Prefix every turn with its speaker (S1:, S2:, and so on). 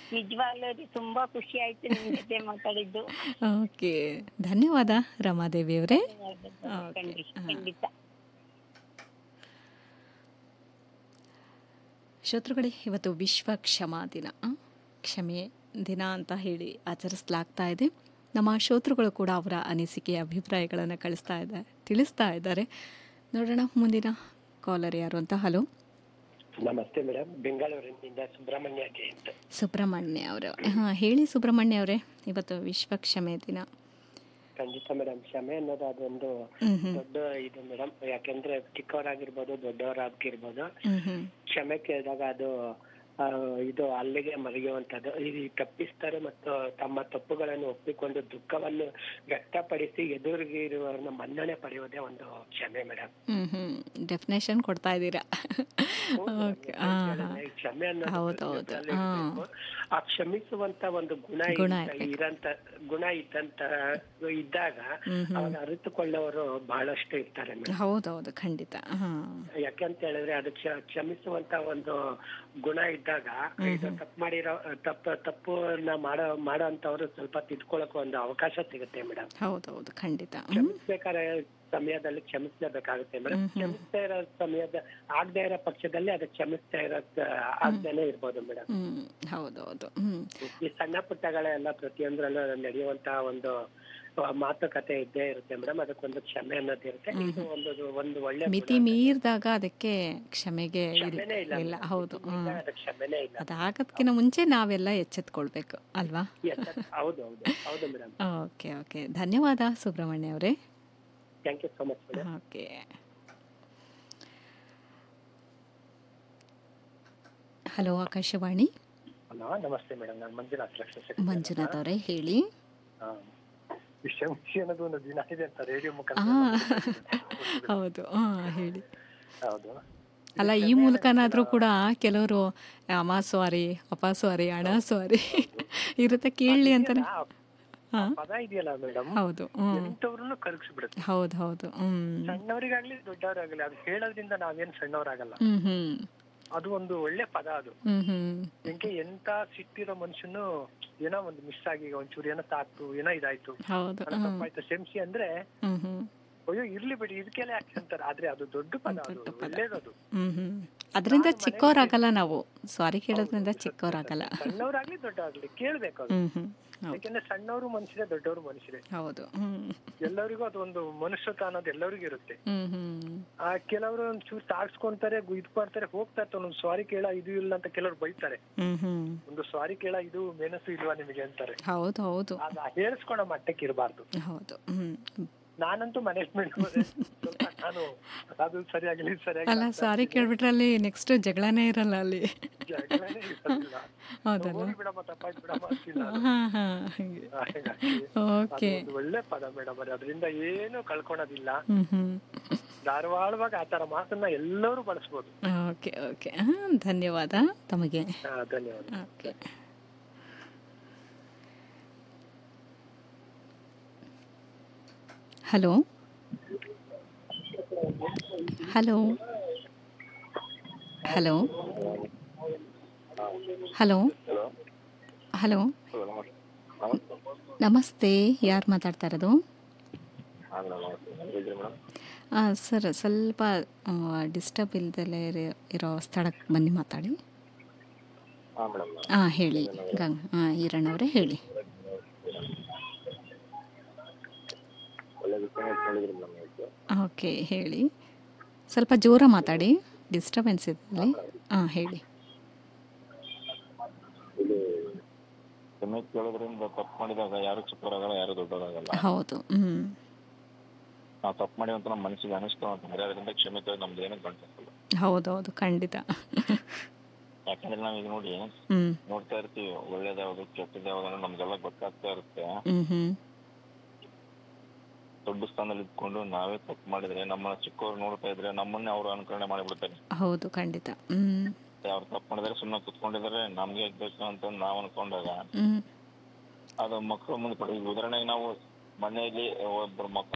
S1: ನಿಜವಾಗ್ಲೂ ರೀ ತುಂಬಾ ಖುಷಿ ಆಯ್ತು ನಿಮ್ ಜೊತೆ ಮಾತಾಡಿದ್ದು
S2: ಓಕೆ ಧನ್ಯವಾದ ರಮಾದೇವಿ ಅವರೇ
S1: ಖಂಡಿತ ಖಂಡಿತ
S2: ಶ್ರೋತೃಗಳೇ ಇವತ್ತು ವಿಶ್ವ ಕ್ಷಮಾ ದಿನ ಆ? ಕ್ಷಮೆ ದಿನ ಅಂತ ಹೇಳಿ ಆಚರಿಸಲಾಗ್ತಾ ಇದೆ ನಮ್ಮ ಶ್ರೋತೃಗಳು ಕೂಡ ಅವರ ಅನಿಸಿಕೆ ಅಭಿಪ್ರಾಯಗಳನ್ನು ಕಳಿಸ್ತಾ ಇದ್ದಾರೆ ತಿಳಿಸ್ತಾ ಇದ್ದಾರೆ ನೋಡೋಣ ಮುಂದಿನ ಕಾಲರ್ ಯಾರು ಅಂತ ಹಲೋ
S3: ನಮಸ್ತೆ ಮೇಡಮ್ ಬೆಂಗಳೂರಿನಿಂದ ಸುಬ್ರಹ್ಮಣ್ಯ ಕೆ ಅಂತ
S2: ಸುಬ್ರಹ್ಮಣ್ಯ ಅವರು ಹಾಂ ಹೇಳಿ ಸುಬ್ರಹ್ಮಣ್ಯ ಅವರೇ ಇವತ್ತು ವಿಶ್ವ ಕ್ಷಮೆ ದಿನ
S3: ಖಂಡಿತ ಮೇಡಮ್ ಕ್ಷಮೆ ಅನ್ನೋದು ಅದೊಂದು
S2: ಹ್ಮ್ ಹ್ಮ್
S3: ದೊಡ್ಡ ಇದು ಮೇಡಮ್ ಯಾಕೆಂದ್ರೆ ಚಿಕ್ಕವರಾಗಿರ್ಬೋದು ದೊಡ್ಡವರಾಗಿರ್ಬೋದು
S2: ಹ್ಮ್ ಹ್ಮ್
S3: ಕ್ಷಮೆ ಕೇಳಿದಾಗ ಅದು ಆ, ಇದು ಅಲ್ಲಿಗೆ ಮರೆಯುವಂತದ್ದು ಇದು ತಪ್ಪಿಸ್ತಾರೆ ಮತ್ತು ತಮ್ಮ ತಪ್ಪುಗಳನ್ನು ಒಪ್ಪಿಕೊಂಡು ದುಃಖವನ್ನು ವ್ಯಕ್ತಪಡಿಸಿ ಎದುರಿಗೆ ಇರುವವರನ್ನ ಮನ್ನಣೆ ಪಡೆಯುವುದೇ ಒಂದು ಕ್ಷಮೆ ಮೇಡಮ್
S2: ಹ್ಮ್ ಹ್ಮ್ ಡೆಫಿನೇಷನ್ ಕೊಡ್ತಾ ಇದ್ದೀರಾ ಓಕೆ ಹಾಂ ಹಾಂ
S3: ಕ್ಷಮೆ ಅನ್ನೋದು
S2: ಹೌದೌದು.
S3: ಪ್ರತಿಯೊಬ್ಬರಲ್ಲಿ
S2: ಹಾ.
S3: ಇರ್ಬೇಕು. ಆ ಕ್ಷಮಿಸುವಂತ ಒಂದು ಗುಣ
S2: ಗುಣ
S3: ಇದ್ದ-
S2: ಇರ್ಬೇಕು.
S3: ಇರಂತ ಗುಣ ಇದ್ದಂತ ಇದ್ದಾಗ
S2: ಹ್ಮ್ ಹ್ಮ್.
S3: ಅವನ್ನ ಅರಿತುಕೊಳ್ಳೋರು ಬಹಳಷ್ಟು ಇರ್ತಾರೆ ಮೇಡಮ್
S2: ಹೌದೌದು ಖಂಡಿತ ಹಾಂ
S3: ಯಾಕೆಂತ ಹೇಳಿದ್ರೆ ಅದು ಕ್ಷ- ಕ್ಷಮಿಸುವಂತ ಒಂದು ಗುಣ ಇದ್ದಾಗ ಇದು ತಪ್ಪು ಮಾಡಿರೋ ತಪ್ಪು ತಪ್ಪನ್ನ ಮಾಡೋ ಮಾಡೋ ಅಂತವ್ರು ಸ್ವಲ್ಪ ತಿದ್ಕೊಳ್ಳೋಕೆ ಒಂದು ಅವಕಾಶ ಸಿಗುತ್ತೆ ಮೇಡಮ್
S2: ಹೌದೌದು ಖಂಡಿತ ಹ್ಮ್
S3: ಕ್ಷಮಿಸ್ಬೇಕಾದ್ರೆ ಸಮಯದಲ್ಲಿ ಕ್ಷಮಿಸಲೇಬೇಕಾಗುತ್ತೆ ಮೇಡಮ್ ಕ್ಷಮಿಸ್ತಾ ಇರೋ ಸಮಯದ ಆಗದೆ ಇರೋ ಪಕ್ಷದಲ್ಲಿ ಅದು ಕ್ಷಮಿಸ್ತಾ ಇರೋ ಆಗ್ದೇನೆ ಇರ್ಬೋದು ಮೇಡಮ್
S2: ಹ್ಮ್ ಹೌದೌದು ಹ್ಮ್
S3: ಈ ಸಣ್ಣ ಪುಟ್ಟಗಳೆಲ್ಲ ಪ್ರತಿಯೊಂದ್ರಲ್ಲೂ ನಡೆಯುವಂತಹ ಒಂದು ಆ, ಮಾತುಕತೆ ಇದ್ದೇ ಇರುತ್ತೆ ಮೇಡಮ್ ಅದಕ್ಕೊಂದು ಕ್ಷಮೆ ಅನ್ನೋದು ಇರುತ್ತೆ ಇದು ಒಂದು ಒಂದು ಒಳ್ಳೆ
S2: ಮಿತಿ ಮೀರಿದಾಗ ಅದಕ್ಕೆ ಕ್ಷಮೆಗೆ
S3: ಕ್ಷಮೆನೇ
S2: ಇಲ್ಲ
S3: ಇಲ್ಲ
S2: ಇಲ್ಲ ಹೌದು ಹ್ಮ್
S3: ಅದು ಕ್ಷಮೆನೇ ಇಲ್ಲ
S2: ಅದಾಗೋದಕ್ಕಿಂತ ಮುಂಚೆ ನಾವೆಲ್ಲ ಎಚ್ಚೆತ್ಕೊಳ್ಬೇಕು ಅಲ್ವಾ
S3: ಎತ್ತ- ಹೌದು ಹೌದು ಹೌದು ಮೇಡಮ್
S2: ಓಕೆ ಓಕೆ ಧನ್ಯವಾದ ಸುಬ್ರಹ್ಮಣ್ಯ ಅವರೇ
S3: thank you so much madam
S2: okay hello Akashvani
S3: hello ನಮಸ್ತೆ ಮೇಡಮ್ ನಾನು ಮಂಜುನಾಥ್ ಲಕ್ಷ್ಮೀ
S2: ಮಂಜುನಾಥ್ ಅವರೇ ಹೇಳಿ
S3: ವಿಷಯ ವಿಷಯ ಅನ್ನೋದು ಒಂದು ದಿನ ಇದೆ ಅಂತ ರೇಡಿಯೋ
S2: ಆ
S3: ಮುಖಾಂತರ
S2: ಹೌದು ಹಾಂ ಹೇಳಿ
S3: ಹೌದು
S2: ಅಲ್ಲ ಈ ಮೂಲಕನಾದರೂ ಕೂಡ ಕೆಲವರು ಅಮ್ಮ ಸ್ವಾರಿ ಅಪ್ಪ ಸ್ವಾರಿ ಅಣ್ಣ ಸ್ವಾರಿ ಇರುತ್ತೆ ಕೇಳಲಿ ಅಂತಾನೆ
S3: ಆ
S2: ಹಾಂ
S3: ಪದ ಇದೆಯಲ್ಲ ಮೇಡಮ್
S2: ಹೌದು ಹ್ಞೂ
S3: ಎಂತವ್ರನ್ನು ಕರಗಿಸ್ಬಿಡುತ್ತೆ
S2: ಹೌದು ಹೌದು ಹ್ಮ್
S3: ಸಣ್ಣವರಿಗಾಗ್ಲಿ ದೊಡ್ಡವರಾಗ್ಲಿ ಅದು ಹೇಳೋದ್ರಿಂದ ನಾವೇನ್ ಸಣ್ಣವರಾಗಲ್ಲ
S2: ಹ್ಮ್ ಹ್ಮ್
S3: ಅದು ಒಂದು ಒಳ್ಳೆ ಪದ ಅದು
S2: ಹ್ಮ್ ಹ್ಮ್
S3: ಎಂಕೆ ಎಂತ ಸಿಟ್ಟಿರೋ ಮನುಷ್ಯನು ಏನೋ ಒಂದು ಮಿಸ್ ಆಗಿ ಒಂಚೂರು ಏನೋ ತಾತು ಏನೋ ಇದಾಯ್ತು
S2: ಹೌದು
S3: ಏನೋ ತಪ್ಪಾಯ್ತು ಕ್ಷಮಿಸಿ ಅಂದ್ರೆ
S2: ಹ್ಮ್ ಹ್ಮ್
S3: ಅಯ್ಯೋ ಇರ್ಲಿ ಬಿಡಿ ಇದಕ್ಕೆಲ್ಲ ಯಾಕೆ ಅಂತಾರೆ ಆದ್ರೆ ಅದು ದೊಡ್ಡ ಪದ ಅದು ಒಳ್ಳೇದದು
S2: ಹ್ಮ್ ಹ್ಮ್ ಅದರಿಂದ ಚಿಕ್ಕವರಾಗಲ್ಲ ನಾವು ಸಾರಿ ಕೇಳೋದ್ರಿಂದ ಚಿಕ್ಕವರಾಗಲ್ಲ
S3: ಸಣ್ಣವರಾಗ್ಲಿ ದೊಡ್ಡವರಾಗ್ಲಿ ಕೇಳ್ಬೇಕು ಅದು
S2: ಹ್ಮ್ ಹ್ಮ್ ಹೌದು
S3: ಯಾಕೆಂದ್ರೆ ಸಣ್ಣವರು ಮನುಷ್ಯರೇ ದೊಡ್ಡವರು ಮನುಷ್ಯರೇ
S2: ಹೌದು ಹ್ಮ್
S3: ಎಲ್ಲರಿಗೂ ಅದು ಒಂದು ಮನುಷ್ಯತ ಅನ್ನೋದು ಎಲ್ಲರಿಗೂ ಇರುತ್ತೆ
S2: ಹ್ಮ್ ಹ್ಮ್
S3: ಆ ಕೆಲವರು ಒಂಚೂರು ತಾಡ್ಸ್ಕೊಂತಾರೆ ಗು- ಇದ್ ಮಾಡ್ತಾರೆ ಹೋಗ್ತಾ ಇರ್ತಾರೆ ಒಂದು ಸಾರಿ ಕೇಳ ಇದು ಇಲ್ಲ ಅಂತ ಕೆಲವರು ಬೈತಾರೆ
S2: ಹ್ಮ್ ಹ್ಮ್
S3: ಒಂದು ಸಾರಿ ಕೇಳ ಇದು ಮೆಣಸು ಇಲ್ವಾ ನಿಮಗೆ ಅಂತಾರೆ
S2: ಹೌದು ಹೌದು
S3: ಅದ ಹೇಳ್ಸ್ಕೊಳೋ ಮಟ್ಟಕ್ಕೆ ಇರಬಾರ್ದು
S2: ಹೌದು ಹ್ಮ್
S3: ನಾನಂತೂ ಮ್ಯಾನೇಜ್ಮೆಂಟ್ ಸ್ವಲ್ಪ ನಾನು ಅದು ಸರಿಯಾಗಲಿ ಸರಿಯಾಗಿ
S2: ಅಲ್ಲ ಸಾರಿ ಕೇಳ್ಬಿಟ್ರೆ ಅಲ್ಲಿ ನೆಕ್ಸ್ಟ್ ಜಗಳನೇ ಇರಲ್ಲ ಅಲ್ಲಿ
S3: ಜಗಳನೇ ಇರೋದಿಲ್ಲ.
S2: ಹೌದಲ್ಲ
S3: ಹೋಗ್ಲಿ ಬಿಡಮ್ಮ ತಪ್ಪಾಯ್ತು ಬಿಡಮ್ಮ ಅಂತಿಲ್ಲ ಅದು.
S2: ಹಾ ಹಾ ಹಾಗೆ
S3: ಹಾಗಾಗಿ
S2: ಓಕೆ
S3: ಅದು ಒಂದು ಒಳ್ಳೆ ಪದ ಮೇಡಮ್ ಅದರಿಂದ ಏನು ಕಳ್ಕೊಳೋದಿಲ್ಲ
S2: ಹ್ಮ್ ಹ್ಮ್
S3: ಧಾರವಾಳವಾಗಿ ಆ ತರ ಮಾತನ್ನ ಎಲ್ಲರೂ ಬಳಸ್ಬೋದು
S2: ಓಕೆ ಓಕೆ ಹಾಂ ಧನ್ಯವಾದ ತಮಗೆ
S3: ಹಾ, ಧನ್ಯವಾದ
S2: okay hello hello hello hello hello ನಮಸ್ತೆ ಯಾರು ಮಾತಾಡ್ತಾ ಇರೋದು ಹಾಂ ಸರ್ ಸ್ವಲ್ಪ ಡಿಸ್ಟರ್ಬ್ ಇಲ್ದಲೇ ಇರೋ- ಇರೋ ಸ್ಥಳಕ್ಕೆ ಬನ್ನಿ ಮಾತಾಡಿ ಹಾಂ ಹೇಳಿ ಗಂಗ್ ಹಾಂ ಈರಣ್ಣವರೇ ಹೇಳಿ ಓಕೆ ಹೇಳಿ ಸ್ವಲ್ಪ ಜೋರ ಮಾತಾಡಿ ಡಿಸ್ಟರ್ಬೆನ್ಸ್ ಇದೆ ಹಾಂ ಹೇಳಿ
S4: ಕ್ಷಮೆ ಕೇಳೋದ್ರಿಂದ ತಪ್ಪು ಮಾಡಿದಾಗ ಯಾರು ಚಿಕ್ಕವರಾಗಲ್ಲ ಯಾರು ದೊಡ್ಡವರಾಗಲ್ಲ
S2: ಹೌದು ಹ್ಞೂ
S4: ನಾವು ತಪ್ಪು ಮಾಡಿ ಅಂತ ನಮ್ಮ ಮನಸ್ಸಿಗೆ ಅನಿಸ್ತು ಅಂತಂದ್ರೆ ಅದರಿಂದ ಕ್ಷಮೆ ಕೇಳಿ ನಮ್ದು ಏನೂ ಕಾಣಿಸಲ್ಲ
S2: ಹೌದೌದು ಖಂಡಿತ
S4: ಯಾಕಂದ್ರೆ ನಾವೀಗ ನೋಡಿ
S2: ಹ್ಞೂ
S4: ನೋಡ್ತಾ ಇರ್ತೀವಿ ಒಳ್ಳೇದ್ ಯಾವ್ದು ಕೆಟ್ಟದ್ ಯಾವ್ದು ಅನ್ನೋದು ನಮ್ಗೆಲ್ಲ ಗೊತ್ತಾಗ್ತಾ ಇರುತ್ತೆ
S2: ಹ್ಞೂ ಹ್ಞೂ
S4: ದೊಡ್ಡ ಸ್ಥಾನದಲ್ಲಿ ಇದ್ಕೊಂಡು ನಾವೇ ತಪ್ಪು ಮಾಡಿದ್ರೆ ನಮ್ಮ ಚಿಕ್ಕವ್ರು ನೋಡ್ತಾ ಇದ್ರೆ ನಮ್ಮನ್ನೇ ಅವ್ರು ಅನುಕರಣೆ ಮಾಡಿಬಿಡ್ತಾರೆ
S2: ಹೌದು ಖಂಡಿತ ಹ್ಞೂ
S4: ಅವ್ರು ತಪ್ಪು ಮಾಡಿದ್ರೆ ಸುಮ್ಮನೆ ಕುತ್ಕೊಂಡಿದ್ದಾರೆ ನಮ್ಗೆ ಯಾಕ್ ಬೇಕು ಅಂತ ನಾವು ಅನ್ಕೊಂಡಾಗ
S2: ಹ್ಞೂ
S4: ಅದು ಮಕ್ಕಳು ಮುಂದೆ ಪಡಿ- ಈಗ ಉದಾಹರಣೆಗೆ ನಾವು ಮನೆಯಲ್ಲಿ ಒಬ್ರು ಮಕ್ಕಳು